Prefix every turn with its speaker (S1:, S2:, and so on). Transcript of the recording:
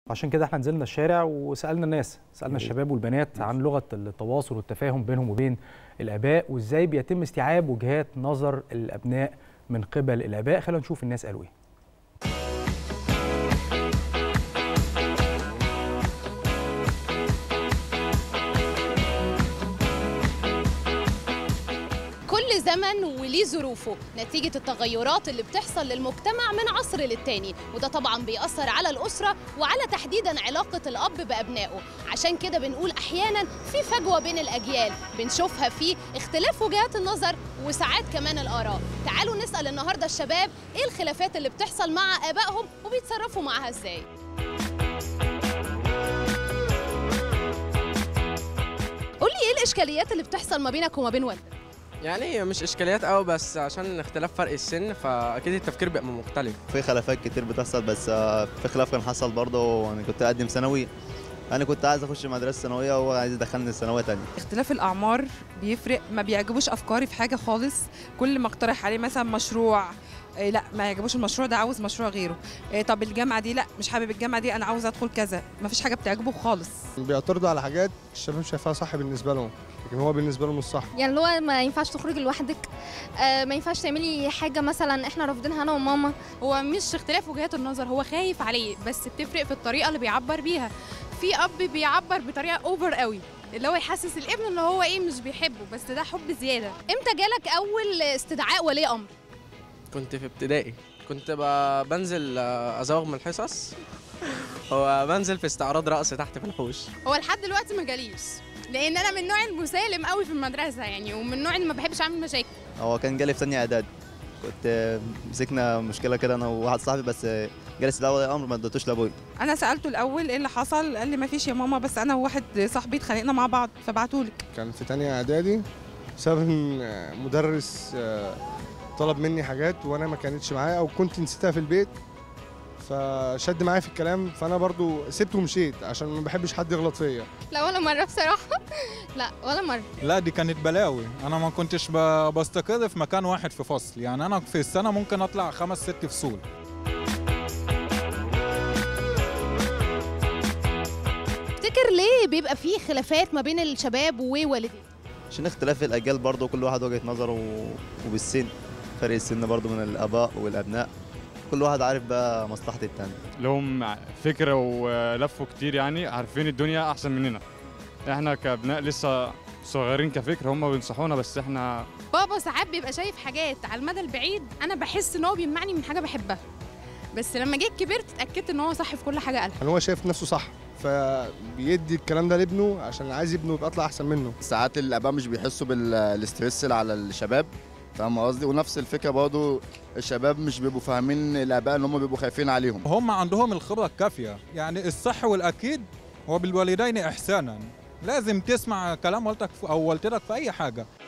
S1: عشان كده احنا نزلنا الشارع وسالنا الناس سالنا الشباب والبنات عن لغه التواصل والتفاهم بينهم وبين الاباء وازاي بيتم استيعاب وجهات نظر الابناء من قبل الاباء خلينا نشوف الناس قالوا ايه
S2: كل زمن وليه ظروفه نتيجة التغيرات اللي بتحصل للمجتمع من عصر للتاني وده طبعا بيأثر على الأسرة وعلى تحديدا علاقة الأب بأبنائه عشان كده بنقول أحيانا في فجوة بين الأجيال بنشوفها في اختلاف وجهات النظر وساعات كمان الآراء تعالوا نسأل النهاردة الشباب إيه الخلافات اللي بتحصل مع آبائهم وبيتصرفوا معاها إزاي قولي إيه الإشكاليات اللي بتحصل ما بينك وما بين والدك
S3: يعني هي مش اشكاليات قوي بس عشان اختلاف فرق السن فاكيد التفكير بيبقى مختلف
S4: في خلافات كتير بتحصل بس آه، في خلاف كان حصل برضه انا كنت اقدم ثانوي انا كنت عايز اخش مدرسه ثانويه وهو عايز يدخلني ثانويه تانية
S5: اختلاف الاعمار بيفرق ما بيعجبوش افكاري في حاجه خالص كل ما اقترح عليه مثلا مشروع إيه لا ما يعجبوش المشروع ده عاوز مشروع غيره إيه طب الجامعه دي لا مش حابب الجامعه دي انا عاوز ادخل كذا ما فيش حاجه بتعجبه خالص
S6: بيعترضوا على حاجات الشباب شايفاها صح بالنسبه لهم لكن هو بالنسبه له مش صح
S7: يعني اللي هو ما ينفعش تخرجي لوحدك آه ما ينفعش تعملي حاجه مثلا احنا رافضينها انا وماما
S8: هو مش اختلاف وجهات النظر هو خايف عليه بس بتفرق في الطريقه اللي بيعبر بيها في اب بيعبر بطريقه اوفر قوي اللي هو يحسس الابن ان هو ايه مش بيحبه بس ده حب زياده
S2: إمتى جالك أول استدعاء ولي أمر؟
S3: كنت في ابتدائي كنت ب- بنزل آه، ازوغ من الحصص هو بنزل في استعراض رقص تحت في الحوش
S8: هو لحد دلوقتي ما جاليش لان انا من النوع المسالم قوي في المدرسه يعني ومن النوع اللي ما بحبش اعمل مشاكل
S4: هو كان جالي في ثانيه اعداد كنت آه، مسكنا مشكله كده انا وواحد صاحبي بس آه، جالس الاول امر ما اديتوش لابوي
S5: انا سالته الاول ايه اللي حصل قال لي ما فيش يا ماما بس انا وواحد صاحبي اتخانقنا مع بعض فبعتولك
S6: كان في تانية اعدادي بسبب ان آه، مدرس آه، طلب مني حاجات وانا ما كانتش معايا او كنت نسيتها في البيت فشد معايا في الكلام فانا برضو سبته ومشيت عشان ما بحبش حد يغلط فيا
S7: لا ولا مره بصراحه لا ولا مره
S9: لا دي كانت بلاوي انا ما كنتش ب- بستقر في مكان واحد في فصل يعني انا في السنه ممكن اطلع خمس ست فصول
S2: تفتكر ليه بيبقى فيه خلافات ما بين الشباب ووالدين؟
S4: عشان اختلاف الاجيال برضه كل واحد وجهه نظره و- وبالسن فرق السن برضه من الاباء والابناء كل واحد عارف بقى مصلحه التاني
S10: لهم فكرة ولفوا كتير يعني عارفين الدنيا أحسن مننا احنا كأبناء لسه صغيرين كفكر هم بينصحونا بس احنا
S8: بابا ساعات بيبقى شايف حاجات على المدى البعيد انا بحس ان هو بيمنعني من حاجه بحبها بس لما جيت كبرت اتاكدت ان هو صح في كل حاجه قالها
S6: يعني هو شايف نفسه صح فبيدي الكلام ده لابنه عشان عايز ابنه يبقى يطلع احسن منه
S11: ساعات الاباء مش بيحسوا بالاسترس اللي على الشباب فاهم قصدي ونفس الفكره برضه الشباب مش بيبقوا فاهمين الاباء ان هم بيبقوا خايفين عليهم
S9: هم عندهم الخبره الكافيه يعني الصح والاكيد هو بالوالدين احسانا لازم تسمع كلام والدك او والدتك في اي حاجه